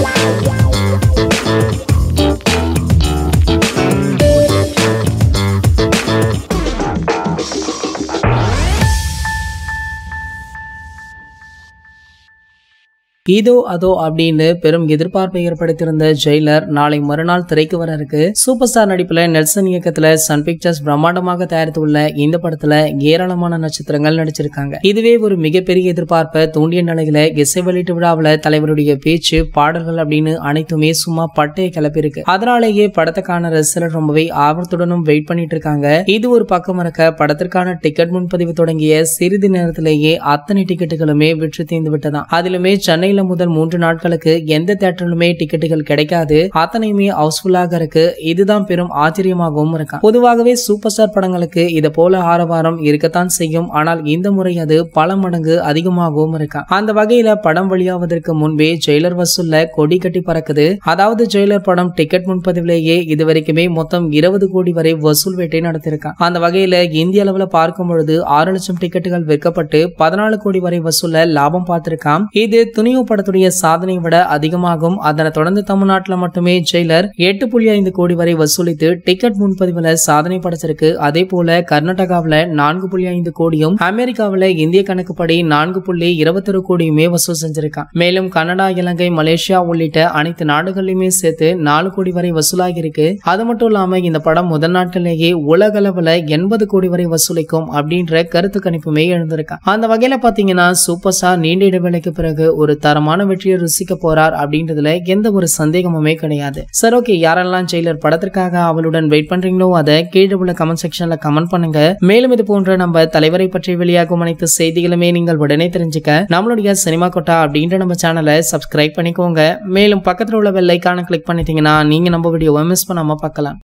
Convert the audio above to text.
இதோ அதோ அப்படின்னு பெரும் எதிர்பார்ப்பை ஏற்படுத்தியிருந்த ஜெயிலர் நாளை மறுநாள் திரைக்கு வர இருக்கு சூப்பர் ஸ்டார் நடிப்புல நெல்சன் இயக்கத்துல சன் பிக்சர்ஸ் பிரம்மாண்டமாக தயாரித்துள்ள இந்த படத்துல ஏராளமான நட்சத்திரங்கள் நடிச்சிருக்காங்க இதுவே ஒரு மிகப்பெரிய எதிர்பார்ப்பை தூண்டிய நிலையில இசை வெளியீட்டு விழாவில் தலைவருடைய பேச்சு பாடல்கள் அப்படின்னு அனைத்துமே சும்மா பட்டையை கிளப்பியிருக்கு அதனாலேயே படத்துக்கான ரசிகர்கள் ரொம்பவே ஆர்வத்துடனும் வெயிட் பண்ணிட்டு இருக்காங்க இது ஒரு பக்கம் இருக்க படத்திற்கான டிக்கெட் முன்பதிவு தொடங்கிய சிறிது நேரத்திலேயே அத்தனை டிக்கெட்டுகளுமே விற்று தீர்ந்து விட்டதாம் அதிலுமே சென்னையில முதல் மூன்று நாட்களுக்கு எந்த தேட்டரிலுமே டிக்கெட்டுகள் கிடைக்காது அத்தனையுமே ஹவுஸ்ஃபுல்லாக இருக்கு இதுதான் பெரும் ஆச்சரியமாகவும் இருக்கா பொதுவாகவே சூப்பர் ஸ்டார் படங்களுக்கு இது போல ஆரவாரம் இருக்கத்தான் செய்யும் ஆனால் இந்த முறை அது பல மடங்கு அதிகமாகவும் இருக்கா அந்த வகையில படம் வெளியாவதற்கு முன்பே ஜெயிலர் வசூல்ல கொடி கட்டி பறக்குது அதாவது ஜெயிலர் படம் டிக்கெட் முன்பதிவிலேயே இதுவரைக்குமே மொத்தம் இருபது கோடி வரை வசூல் வேட்டை நடத்திருக்கான் அந்த வகையில இந்திய அளவுல பார்க்கும் பொழுது ஆறு லட்சம் டிக்கெட்டுகள் விற்கப்பட்டு பதினாலு கோடி வரை வசூல்ல லாபம் பார்த்திருக்கான் இது துணிவு படத்துடைய சாதனை விட அதிகமாகும் அதனை தொடர்ந்து தமிழ்நாட்டுல மட்டுமே ஜெயிலர் எட்டு புள்ளி ஐந்து கோடி வரை வசூலித்து டிக்கெட் முன்பதிவுல சாதனை படைச்சிருக்கு அதே போல கர்நாடகாவுல நான்கு புள்ளி ஐந்து கோடியும் அமெரிக்காவுல இந்திய கணக்குப்படி நான்கு புள்ளி இருபத்தொரு கோடியுமே வசூல் செஞ்சிருக்கான் மேலும் கனடா இலங்கை மலேசியா உள்ளிட்ட அனைத்து நாடுகளிலுமே சேர்த்து நாலு கோடி வரை வசூலாகி இருக்கு அது மட்டும் இல்லாம இந்த படம் முதல் நாட்களிலேயே உலக அளவுல எண்பது கோடி வரை வசூலிக்கும் அப்படின்ற கருத்து கணிப்புமே எழுந்திருக்கான் அந்த வகையில பாத்தீங்கன்னா சூப்பர் ஸ்டார் நீண்ட இடைவேளைக்கு பிறகு ஒரு தரமான வெற்றியை ருசிக்க போறார் அப்படின்றதுல எந்த ஒரு சந்தேகமுமே கிடையாது சரி ஓகே யாரெல்லாம் ஜெயிலர் படத்திற்காக அவளுடன் வெயிட் பண்றீங்களோ அதை கீழே உள்ள கமெண்ட் செக்ஷன்ல கமெண்ட் பண்ணுங்க மேலும் இது போன்ற நம்ம தலைவரை பற்றி வெளியாகும் அனைத்து செய்திகளுமே நீங்கள் உடனே தெரிஞ்சுக்க நம்மளுடைய சினிமா கொட்டா அப்படின்ற நம்ம சேனலை சப்ஸ்கிரைப் பண்ணிக்கோங்க மேலும் பக்கத்தில் உள்ள பெல் ஐக்கான கிளிக் பண்ணிட்டீங்கன்னா நீங்க நம்ம வீடியோவை மிஸ் பண்ணாம பார்க்கலாம்